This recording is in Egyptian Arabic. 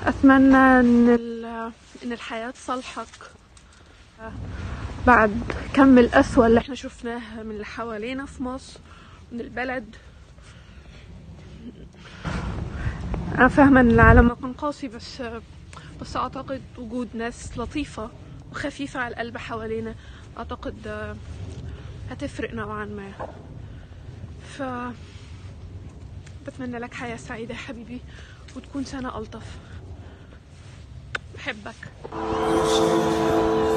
أتمنى إن ال- إن الحياة تصلحك بعد كم القسوة اللي احنا شفناها من اللي حوالينا في مصر من البلد أنا فاهمة إن العالم كان قاسي بس بس أعتقد وجود ناس لطيفة وخفيفة على القلب حوالينا أعتقد آه، هتفرق نوعا ما ف بتمنى لك حياة سعيدة يا حبيبي وتكون سنة ألطف بحبك